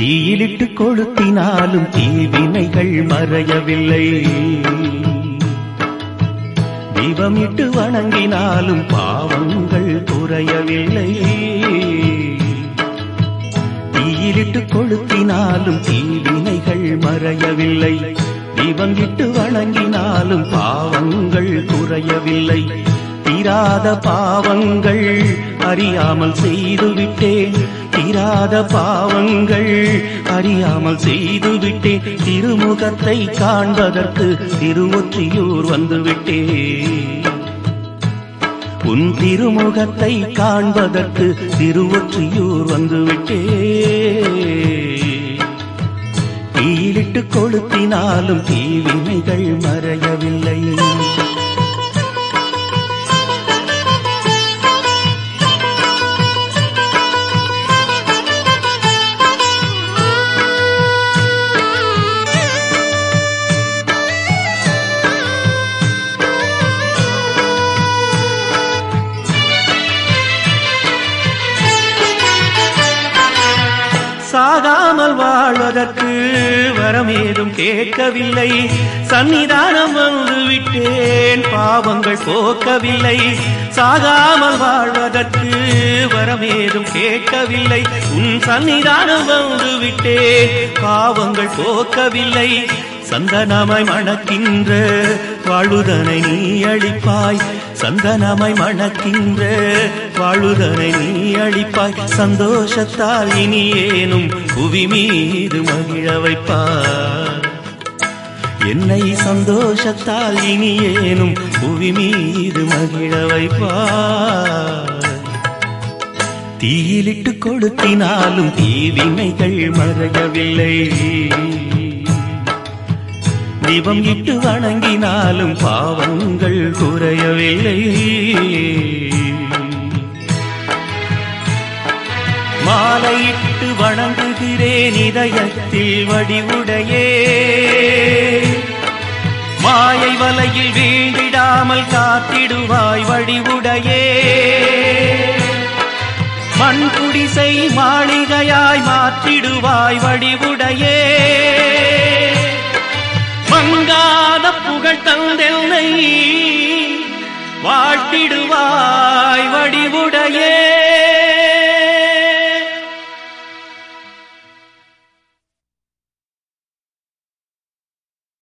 தீயிலிட்டு கொளுத்தினாலும் தீவினைகள் மறையவில்லை தீபமிட்டு வணங்கினாலும் பாவங்கள் குறையவில்லை தீயிலிட்டு கொளுத்தினாலும் தீவினைகள் மறையவில்லை தீபம் இட்டு வணங்கினாலும் பாவங்கள் குறையவில்லை தீராத பாவங்கள் அறியாமல் செய்துவிட்டேன் தீராத பாவங்கள் அறியாமல் செய்துவிட்டேன் திருமுகத்தை காண்பதற்கு திருவொற்றியூர் வந்துவிட்டேன் உன் திருமுகத்தை காண்பதற்கு திருவொற்றியூர் வந்துவிட்டே தீயிலிட்டு கொளுத்தினாலும் தீவினைகள் மறையவில்லை சாகாமல் வாழ்வதற்கு வரமேதும் கேட்கவில்லை சன்னிதானம் வந்து விட்டேன் பாவங்கள் போக்கவில்லை சாகாமல் வாழ்வதற்கு வரமேதும் கேட்கவில்லை உன் சன்னிதானம் வந்து விட்டேன் பாவங்கள் போக்கவில்லை சந்தனமாய் மணக்கின்ற வாழுதனை நீ அளிப்பாய் சந்தனமாய் மணக்கின்ற வாழுதனை நீ அளிப்பாய் சந்தோஷத்தால் இனி ஏனும் புவி மீது மகிழ வைப்பாய் என்னை சந்தோஷத்தால் இனி ஏனும் புவி மீது மகிழ வைப்பாய் தீயிலிட்டு கொளுத்தினாலும் தீவினைகள் மறையவில்லை தீபம் இட்டு வணங்கினாலும் பாவங்கள் குறையவில்லை மாலையிட்டு வணங்குகிறேன் இதயத்தில் வடிவுடையே மாயை வலையில் வீழ்ந்திடாமல் காத்திடுவாய் வடிவுடையே மண் குடிசை மாளிகையாய் மாற்றிடுவாய் வடிவுடையே மங்காத புகழ் தந்தெல்லை வாழ்த்திடுவாய் வடிவுடையே